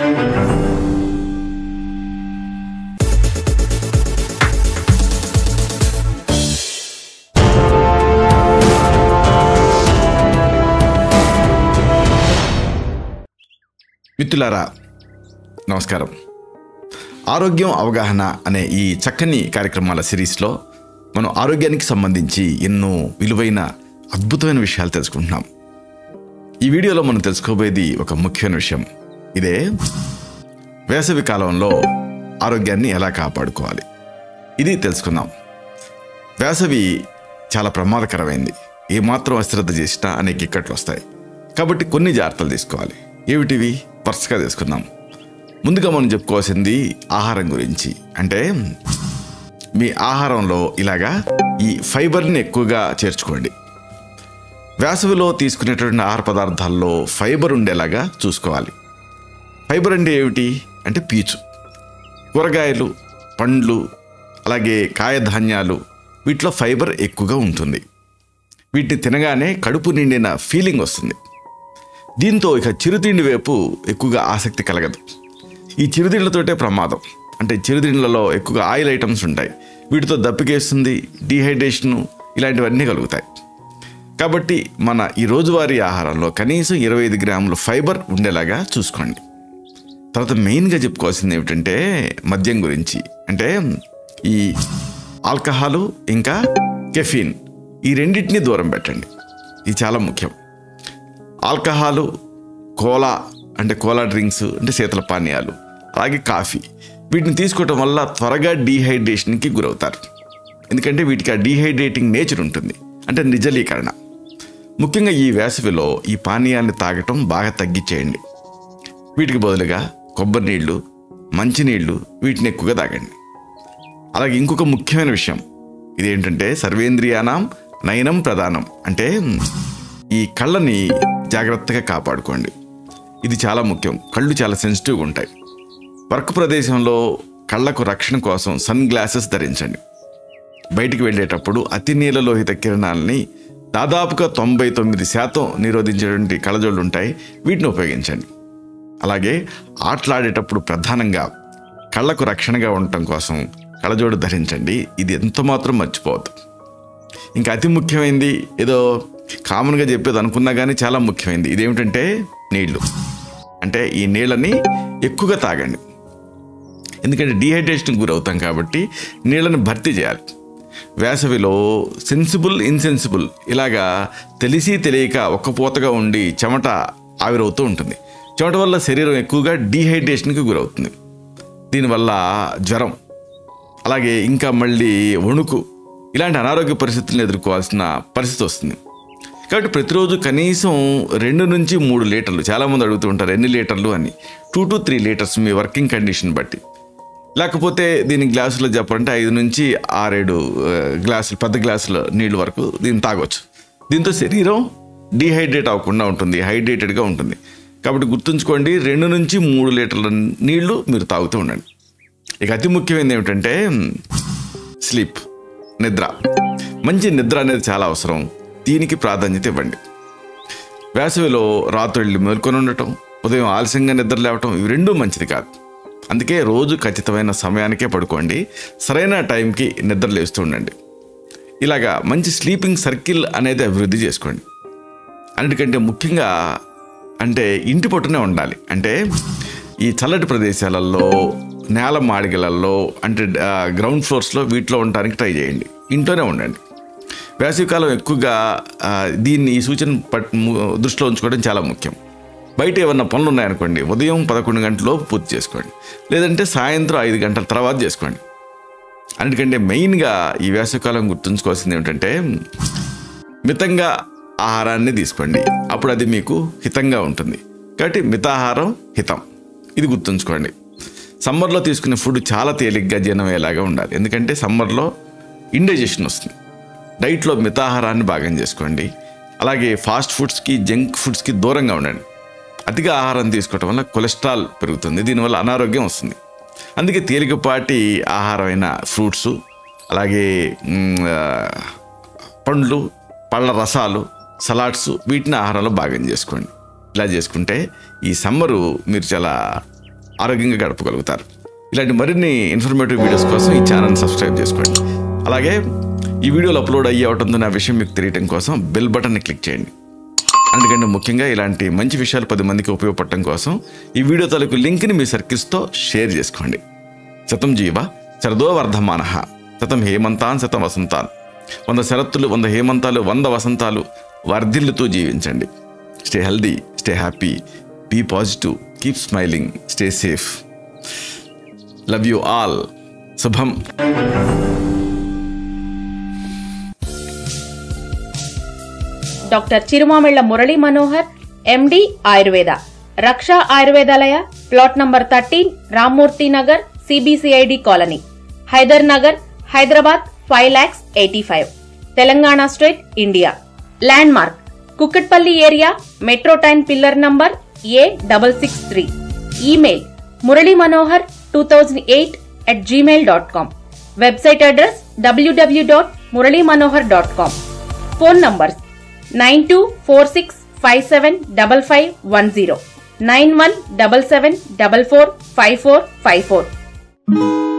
మిత్రులారా నమస్కారం ఆరోగ్యం అవగాహన అనే ఈ చక్కని కార్యక్రమాల సిరీస్లో మనం ఆరోగ్యానికి సంబంధించి ఎన్నో విలువైన అద్భుతమైన విషయాలు తెలుసుకుంటున్నాం ఈ వీడియోలో మనం తెలుసుకోబోయేది ఒక ముఖ్యమైన విషయం ఇదే వేసవి కాలంలో ఆరోగ్యాన్ని ఎలా కాపాడుకోవాలి ఇది తెలుసుకుందాం వేసవి చాలా ప్రమాదకరమైంది ఏమాత్రం అశ్రద్ధ చేసినా అనేక ఇక్కట్లు వస్తాయి కాబట్టి కొన్ని జాగ్రత్తలు తీసుకోవాలి ఏమిటివి వరుసగా తీసుకుందాం ముందుగా మనం చెప్పుకోవాల్సింది ఆహారం గురించి అంటే మీ ఆహారంలో ఇలాగా ఈ ఫైబర్ని ఎక్కువగా చేర్చుకోండి వేసవిలో తీసుకునేటువంటి ఆహార పదార్థాల్లో ఫైబర్ ఉండేలాగా చూసుకోవాలి ఫైబర్ అంటే ఏమిటి అంటే పీచు కూరగాయలు పండ్లు అలాగే కాయధాన్యాలు వీటిలో ఫైబర్ ఎక్కువగా ఉంటుంది వీటిని తినగానే కడుపు నిండిన ఫీలింగ్ వస్తుంది దీంతో ఇక చిరుతిండి వైపు ఎక్కువగా ఆసక్తి కలగదు ఈ చిరుతిండ్లతోటే ప్రమాదం అంటే చిరుతిండ్లలో ఎక్కువగా ఆయిల్ ఐటమ్స్ ఉంటాయి వీటితో దప్పికేస్తుంది డీహైడ్రేషను ఇలాంటివన్నీ కలుగుతాయి కాబట్టి మన ఈ రోజువారీ ఆహారంలో కనీసం ఇరవై ఐదు గ్రాములు ఫైబర్ ఉండేలాగా చూసుకోండి తర్వాత మెయిన్గా చెప్పుకోవాల్సింది ఏమిటంటే మద్యం గురించి అంటే ఈ ఆల్కహాలు ఇంకా కెఫీన్ ఈ రెండింటిని దూరం పెట్టండి ఇది చాలా ముఖ్యం ఆల్కహాలు కోలా అంటే కోలా డ్రింక్స్ అంటే శీతల పానీయాలు అలాగే కాఫీ వీటిని తీసుకోవటం వల్ల త్వరగా డీహైడ్రేషన్కి గురవుతారు ఎందుకంటే వీటికి ఆ డీహైడ్రేటింగ్ నేచర్ ఉంటుంది అంటే నిజలీకరణ ముఖ్యంగా ఈ వేసవిలో ఈ పానీయాన్ని తాగటం బాగా తగ్గించేయండి వీటికి బదులుగా కొబ్బరి నీళ్ళు మంచినీళ్ళు వీటిని ఎక్కువగా తాగండి అలాగే ఇంకొక ముఖ్యమైన విషయం ఇదేంటంటే సర్వేంద్రియానం నయనం ప్రధానం అంటే ఈ కళ్ళని జాగ్రత్తగా కాపాడుకోండి ఇది చాలా ముఖ్యం కళ్ళు చాలా సెన్సిటివ్గా ఉంటాయి వర్క్ ప్రదేశంలో కళ్ళకు రక్షణ కోసం సన్ గ్లాసెస్ ధరించండి బయటికి వెళ్ళేటప్పుడు అతి నీలలోహిత కిరణాలని దాదాపుగా తొంభై తొమ్మిది శాతం నిరోధించేటువంటి కళ్ళజోళ్ళు ఉంటాయి వీటిని ఉపయోగించండి అలాగే ఆటలాడేటప్పుడు ప్రధానంగా కళ్ళకు రక్షణగా ఉండటం కోసం కళ్ళజోడు ధరించండి ఇది ఎంత మాత్రం మర్చిపోవద్దు ఇంకా అతి ముఖ్యమైనది ఏదో కామన్గా చెప్పేది అనుకున్నా కానీ చాలా ముఖ్యమైనది ఇదేమిటంటే నీళ్లు అంటే ఈ నీళ్ళని ఎక్కువగా తాగండి ఎందుకంటే డీహైడ్రేషన్కి గురవుతాం కాబట్టి నీళ్ళని భర్తీ చేయాలి వేసవిలో సెన్సిబుల్ ఇన్సెన్సిబుల్ ఇలాగా తెలిసి తెలియక ఒక్కపోతగా ఉండి చెమట ఆవిరవుతూ ఉంటుంది చెమట వల్ల శరీరం ఎక్కువగా డీహైడ్రేషన్కి గురవుతుంది దీనివల్ల జ్వరం అలాగే ఇంకా మళ్ళీ వణుకు ఇలాంటి అనారోగ్య పరిస్థితులను ఎదుర్కోవాల్సిన పరిస్థితి వస్తుంది కాబట్టి ప్రతిరోజు కనీసం రెండు నుంచి మూడు లీటర్లు చాలామంది అడుగుతూ ఉంటారు ఎన్ని లీటర్లు అని టూ టు త్రీ లీటర్స్ మీ వర్కింగ్ కండిషన్ బట్టి లేకపోతే దీని గ్లాసులో చెప్పాలంటే ఐదు నుంచి ఆరేడు ఆ, గ్లాసులు పెద్ద గ్లాసుల నీళ్ళు వరకు దీన్ని తాగొచ్చు దీంతో శరీరం డీహైడ్రేట్ అవ్వకుండా ఉంటుంది హైడ్రేటెడ్గా ఉంటుంది కాబట్టి గుర్తుంచుకోండి రెండు నుంచి మూడు లీటర్ల నీళ్లు మీరు తాగుతూ ఉండండి ఇక అతి ముఖ్యమైనది ఏమిటంటే స్లీప్ నిద్ర మంచి నిద్ర అనేది చాలా అవసరం దీనికి ప్రాధాన్యత ఇవ్వండి వేసవిలో రాత్రుళ్ళు మేల్కొని ఉండటం ఉదయం ఆలస్యంగా నిద్ర లేవటం ఇవి రెండూ మంచిది కాదు అందుకే రోజు ఖచ్చితమైన సమయానికే పడుకోండి సరైన టైంకి నిద్ర లేస్తూ ఉండండి ఇలాగా మంచి స్లీపింగ్ సర్కిల్ అనేది అభివృద్ధి చేసుకోండి అన్నిటికంటే ముఖ్యంగా అంటే ఇంటి పట్టునే ఉండాలి అంటే ఈ చల్లటి ప్రదేశాలలో నేల మాడిగలలో అంటే ఆ, గ్రౌండ్ ఫ్లోర్స్లో వీటిలో ఉండడానికి ట్రై చేయండి ఇంట్లోనే ఉండండి వేసవికాలం ఎక్కువగా ఆ, దీన్ని ఈ సూచన పట్ ము- దృష్టిలో ఉంచుకోవడం చాలా ముఖ్యం బయట ఏమన్నా పనులు ఉన్నాయనుకోండి ఉదయం పదకొండు గంటలలోపు పూర్తి చేసుకోండి లేదంటే సాయంత్రం ఐదు గంటల తర్వాత చేసుకోండి అన్నిటికంటే మెయిన్గా ఈ వేసవికాలం గుర్తుంచుకోవాల్సింది ఏమిటంటే మితంగా ఆహారాన్ని తీసుకోండి అప్పుడు అది మీకు హితంగా ఉంటుంది కాబట్టి మితాహారం హితం ఇది గుర్తుంచుకోండి సమ్మర్లో తీసుకునే ఫుడ్ చాలా తేలిగ్గా జీర్ణమయ్యేలాగా ఉండాలి ఎందుకంటే సమ్మర్లో ఇండైజెషన్ వస్తుంది డైట్లో మితాహారాన్ని భాగం చేసుకోండి అలాగే ఫాస్ట్ ఫుడ్స్కి జంక్ ఫుడ్స్కి దూరంగా ఉండండి అతిగా ఆహారం తీసుకోవటం వల్ల కొలెస్ట్రాల్ పెరుగుతుంది దీనివల్ల అనారోగ్యం వస్తుంది అందుకే తేలికపాటి ఆహారమైన ఫ్రూట్స్ అలాగే మ్, ఆ, పండ్లు పళ్ళ రసాలు సలాడ్స్ వీటిని ఆహారంలో భాగం చేసుకోండి ఇలా చేసుకుంటే ఈ సమ్మరు మీరు చాలా ఆరోగ్యంగా గడపగలుగుతారు ఇలాంటి మరిన్ని ఇన్ఫర్మేటివ్ వీడియోస్ కోసం ఈ ఛానల్ సబ్స్క్రైబ్ చేసుకోండి అలాగే ఈ వీడియోలు అప్లోడ్ అయ్యే ఉంటుందన్న విషయం మీకు తెలియటం కోసం బెల్ బటన్ని క్లిక్ చేయండి అందుకంటే ముఖ్యంగా ఇలాంటి మంచి విషయాలు పది మందికి ఉపయోగపడటం కోసం ఈ వీడియో తాలూకు లింక్ని మీ సర్కిల్స్తో షేర్ చేసుకోండి శతం జీవ శరదో వర్ధమాన శతం హేమంతాన్ శతం వసంతాన్ వంద శరత్తులు వంద హేమంతాలు వంద వసంతాలు వర్ధిల్లుతూ జీవించండి stay healthy stay happy be positive keep smiling stay safe love you all శుభం doctor Chirumamilla Murali Manohar MD Ayurveda Raksha Ayurvedalaya plot number thirteen Rammurthy Nagar CBCID colony Hyder Nagar Hyderabad five lakhs eighty five Telangana state India landmark Kukatpally area metro train pillar number A double six three email Murali Manohar two thousand eight at Gmail dot com website address WWW dot Murali Manohar dot com phone numbers nine two four six five seven double five one zero nine one double seven double four five four five four